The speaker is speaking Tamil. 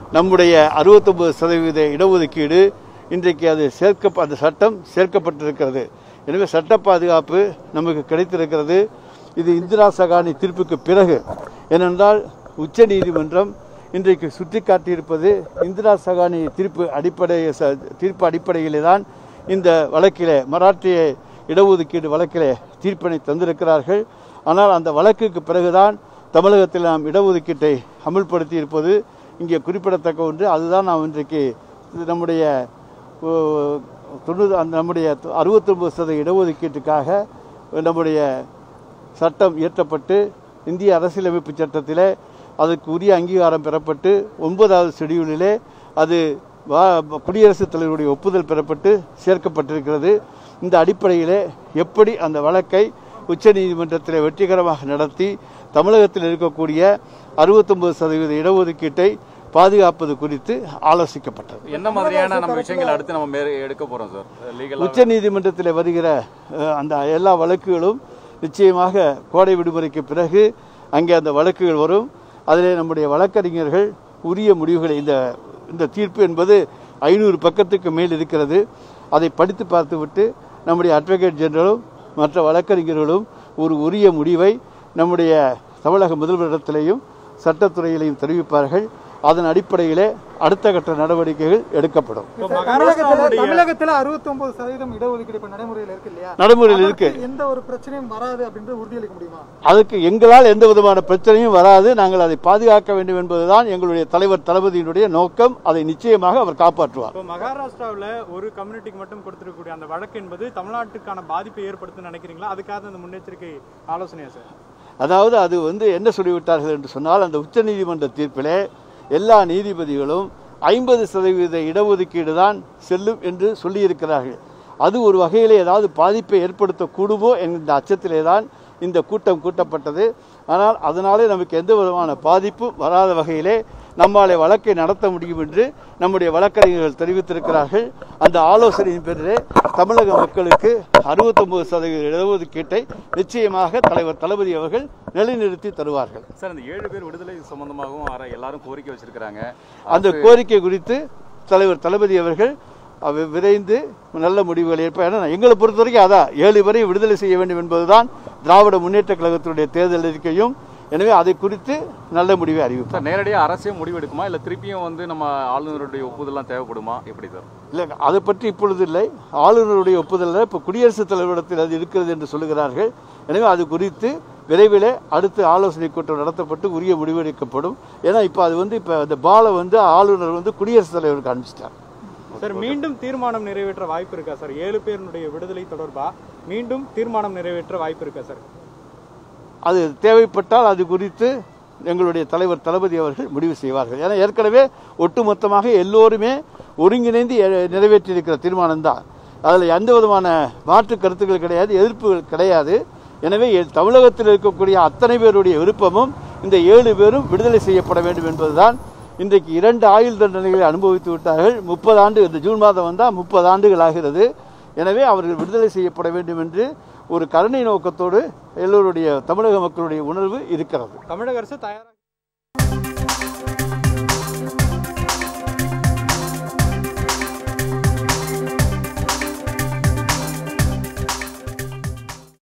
நம்முடைய அறுபத்தொன்பது சதவீத இடஒதுக்கீடு இன்றைக்கு அது சேர்க்க அந்த சட்டம் சேர்க்கப்பட்டிருக்கிறது எனவே சட்ட பாதுகாப்பு நமக்கு கிடைத்திருக்கிறது இது இந்திரா சகானி தீர்ப்புக்கு பிறகு ஏனென்றால் உச்ச நீதிமன்றம் இன்றைக்கு சுட்டிக்காட்டியிருப்பது இந்திரா சகானி தீர்ப்பு அடிப்படை ச- தீர்ப்பு அடிப்படையிலே தான் இந்த வழக்கிலே மராட்டிய இடஒதுக்கீடு வழக்கிலே தீர்ப்பினை தந்திருக்கிறார்கள் ஆனால் அந்த வழக்குக்கு பிறகுதான் தமிழகத்தில் நாம் இடஒதுக்கீட்டை அமுல்படுத்தி இருப்பது இங்கே குறிப்பிடத்தக்க ஒன்று அதுதான் நாம் இன்றைக்கு இது நம்முடைய ஓ, தொண்ணூறு அந்த நம்முடைய அறுபத்தொன்பது சதவீத இடஒதுக்கீட்டுக்காக நம்முடைய சட்டம் இயற்றப்பட்டு இந்திய அரசியலமைப்பு சட்டத்திலே அதுக்கு உரிய அங்கீகாரம் பெறப்பட்டு ஒன்பதாவது ஷெடியூலிலே அது வா- குடியரசுத் தலைவருடைய ஒப்புதல் பெறப்பட்டு சேர்க்கப்பட்டிருக்கிறது இந்த அடிப்படையிலே எப்படி அந்த வழக்கை உச்சநீதிமன்றத்தில் வெற்றிகரமாக நடத்தி தமிழகத்தில் இருக்கக்கூடிய அறுபத்தொன்பது சதவீத இடஒதுக்கீட்டை பாதுகாப்பது குறித்து ஆலோசிக்கப்பட்டது என்ன மாதிரியான நம்ம விஷயங்கள் அடுத்து நம்ம மேல எடுக்க போறோம் சார் லீகலா உச்ச நீதிமன்றத்தில் வருகிற அஹ், அந்த எல்லா வழக்குகளும் நிச்சயமாக கோடை விடுமுறைக்கு பிறகு அங்கே அந்த வழக்குகள் வரும் அதிலே நம்முடைய வழக்கறிஞர்கள் உரிய முடிவுகளை இந்த இந்த தீர்ப்பு என்பது ஐநூறு பக்கத்துக்கு மேல் இருக்கிறது அதை படித்து பார்த்துவிட்டு நம்முடைய அட்வொகேட் ஜெனரலும் மற்ற வழக்கறிஞர்களும் ஒரு உரிய முடிவை நம்முடைய தமிழக முதல்வரிடத்திலேயும் சட்டத்துறையிலையும் தெரிவிப்பார்கள் அதன் அடிப்படையிலே அடுத்த கட்ட நடவடிக்கைகள் எடுக்கப்படும் தமிழகத்துல தமிழகத்துல 69% சதவீதம் இடஒதுக்கீடு இப்ப நடைமுறையில் இருக்கு இல்லையா நடைமுறையில் இருக்கு அதற்கு எந்த ஒரு பிரச்சனையும் வராது அப்படின்ற உறுதியளிக்க முடியுமா அதுக்கு எங்களால் எந்த விதமான பிரச்சனையும் வராது நாங்கள் அதை பாதுகாக்க வேண்டும் என்பதுதான் எங்களுடைய தலைவர் தளபதியினுடைய நோக்கம் அதை நிச்சயமாக அவர் காப்பாற்றுவார் இப்போ மகாராஷ்டிராவில் ஒரு கம்யூனிட்டிக்கு மட்டும் கொடுத்திருக்கக்கூடிய அந்த வழக்கு என்பது தமிழ்நாட்டுக்கான பாதிப்பை ஏற்படுத்தும் நினைக்கிறீங்களா அதுக்காக அந்த முன்னெச்சரிக்கை ஆலோசனையா சார் அதாவது அது வந்து என்ன சொல்லிவிட்டார்கள் என்று சொன்னால் அந்த உச்சநீதிமன்ற தீர்ப்பிலே எல்லா நீதிபதிகளும் ஐம்பது சதவீத இடஒதுக்கீடு தான் செல்லும் என்று சொல்லியிருக்கிறார்கள் அது ஒரு வகையிலே ஏதாவது பாதிப்பை ஏற்படுத்தக்கூடுமோ என்கின்ற அச்சத்திலே தான் இந்த கூட்டம் கூட்டப்பட்டது ஆனால் அதனாலே நமக்கு எந்த விதமான பாதிப்பும் வராத வகையிலே நம்மாலே வழக்கை நடத்த முடியும் என்று நம்முடைய வழக்கறிஞர்கள் தெரிவித்திருக்கிறார்கள் அந்த ஆலோசனையின் பேரிலே தமிழக மக்களுக்கு அறுபத்தொன்பது சதவீத இடஒதுக்கீட்டை நிச்சயமாக தலைவர் தளபதி அவர்கள் நிலைநிறுத்தி தருவார்கள் சார் இந்த ஏழு பேர் விடுதலை சம்பந்தமாகவும் ஆற- எல்லாரும் கோரிக்கை வச்சிருக்காங்க அந்த கோரிக்கை குறித்து தலைவர் தளபதி அவர்கள் அவ- விரைந்து நல்ல முடிவுகள் ஏற்ப ஏன்னா எங்களை பொறுத்த வரைக்கும் அதான் ஏழு பேரை விடுதலை செய்ய வேண்டும் என்பதுதான் திராவிட முன்னேற்ற கழகத்தினுடைய தேர்தல் அறிக்கையும் எனவே அதை குறித்து நல்ல முடிவை அறிவிப்பார் சார் நேரடியாக அரசே முடிவெடுக்குமா இல்ல திருப்பியும் வந்து நம்ம ஆளுநருடைய ஒப்புதல்லாம் தேவைப்படுமா எப்படி சார் இல்லை அதை பற்றி இப்பொழுது இல்லை ஆளுநருடைய ஒப்புதலில் இப்போ குடியரசுத் தலைவரிடத்தில் அது இருக்கிறது என்று சொல்லுகிறார்கள் எனவே அது குறித்து விரைவில் அடுத்து ஆலோசனை கூட்டம் நடத்தப்பட்டு உரிய முடிவெடுக்கப்படும் ஏன்னா இப்போ அது வந்து இப்போ அந்த பாலை வந்து ஆளுநர் வந்து குடியரசுத் தலைவருக்கு அனுப்பிச்சிட்டார் சார் மீண்டும் தீர்மானம் நிறைவேற்ற வாய்ப்பு இருக்கா சார் ஏழு பேருடைய விடுதலை தொடர்பா மீண்டும் தீர்மானம் நிறைவேற்ற வாய்ப்பு இருக்கா சார் அது தேவைப்பட்டால் அது குறித்து எங்களுடைய தலைவர் தளபதி அவர்கள் முடிவு செய்வார்கள் ஏன்னா ஏற்கனவே ஒட்டுமொத்தமாக எல்லோருமே ஒருங்கிணைந்து எ- நிறைவேற்றியிருக்கிற தீர்மானம் தான் அதில் எந்த விதமான மாற்று கருத்துக்கள் கிடையாது எதிர்ப்புகள் கிடையாது எனவே எ- தமிழகத்தில் இருக்கக்கூடிய அத்தனை பேருடைய விருப்பமும் இந்த ஏழு பேரும் விடுதலை செய்யப்பட வேண்டும் என்பதுதான் இன்றைக்கு இரண்டு ஆயுள் தண்டனைகளை அனுபவித்து விட்டார்கள் முப்பது ஆண்டு இந்த ஜூன் மாதம் வந்தால் முப்பது ஆண்டுகள் ஆகிறது எனவே அவர்கள் விடுதலை செய்யப்பட வேண்டும் என்று ஒரு கருணை நோக்கத்தோடு எல்லோருடைய தமிழக மக்களுடைய உணர்வு இருக்கிறது தமிழக அரசு தயாராக